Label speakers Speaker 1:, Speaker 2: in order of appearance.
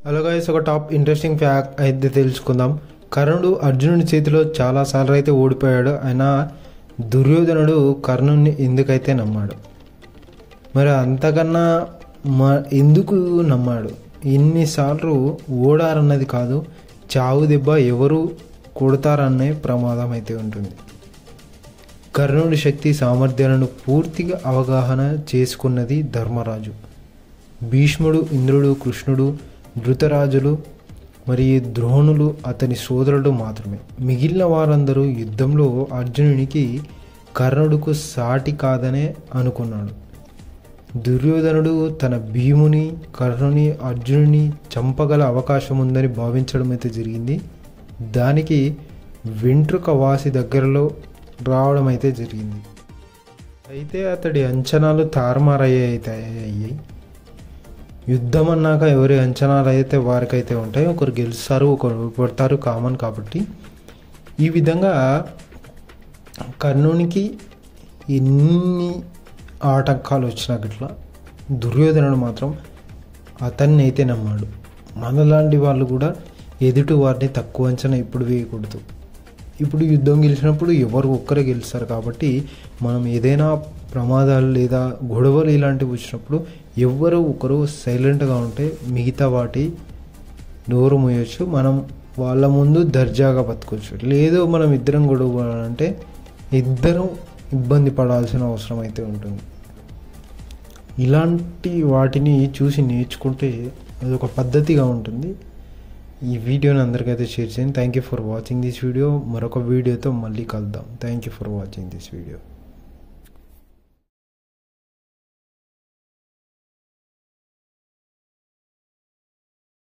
Speaker 1: hello guys ఒక top interesting fact అయితే తెలుసుకుందాం కర్ణుడు అర్జునుడి చేతిలో చాలా సార్లు అయితే ఓడిపోయాడు అయినా దుర్యోధనుడు కర్ణుడిని ఎందుకైతే నమ్మాడు మరి అంతకన్నా మా ఎందుకు నమ్మాడు ఇన్నిసార్లు ఓడారన్నది కాదు చావు దెబ్బ ఎవరు కొడతారనే ప్రమాదం అయితే ఉంటుంది కర్ణుడి శక్తి సామర్థ్యాలను పూర్తిగా అవగాహన చేసుకున్నది ధర్మరాజు భీష్ముడు ఇంద్రుడు కృష్ణుడు ధృతరాజులు మరియు ద్రోణులు అతని సోదరుడు మాత్రమే మిగిలిన వారందరూ యుద్ధంలో అర్జునునికి కర్ణుడుకు సాటి కాదనే అనుకున్నాడు దుర్యోధనుడు తన భీముని కర్ణుని అర్జునుని చంపగల అవకాశం ఉందని భావించడం అయితే జరిగింది దానికి వెంట్రుక వాసి దగ్గరలో రావడం అయితే జరిగింది అయితే అతడి అంచనాలు తారుమారయ్యాయి అయితే అయ్యాయి యుద్ధం అన్నాక ఎవరి అంచనాలు అయితే వారికైతే ఉంటాయి ఒకరు గెలుస్తారు ఒకరు ఓడిపోతారు కామన్ కాబట్టి ఈ విధంగా కర్ణునికి ఎన్ని ఆటంకాలు వచ్చినా గిట్లా దుర్యోధనుడు మాత్రం అతన్ని అయితే నమ్మాడు మనలాంటి వాళ్ళు కూడా ఎదుటి వారిని తక్కువ అంచనా ఇప్పుడు వేయకూడదు ఇప్పుడు యుద్ధం గెలిచినప్పుడు ఎవరు ఒక్కరే గెలుస్తారు కాబట్టి మనం ఏదైనా ప్రమాదాలు లేదా గొడవలు ఇలాంటివి వచ్చినప్పుడు ఎవ్వరు ఒకరు సైలెంట్గా ఉంటే మిగతా వాటి నోరు మూయొచ్చు మనం వాళ్ళ ముందు దర్జాగా బతకొచ్చు లేదు మనం ఇద్దరం గొడవ అంటే ఇద్దరం ఇబ్బంది పడాల్సిన అవసరం అయితే ఉంటుంది ఇలాంటి వాటిని చూసి నేర్చుకుంటే అది ఒక పద్ధతిగా ఉంటుంది ఈ వీడియోని అందరికైతే షేర్ చేయండి thank you for watching this video మరొక వీడియోతో మళ్ళీ కలుద్దాం thank you for watching this video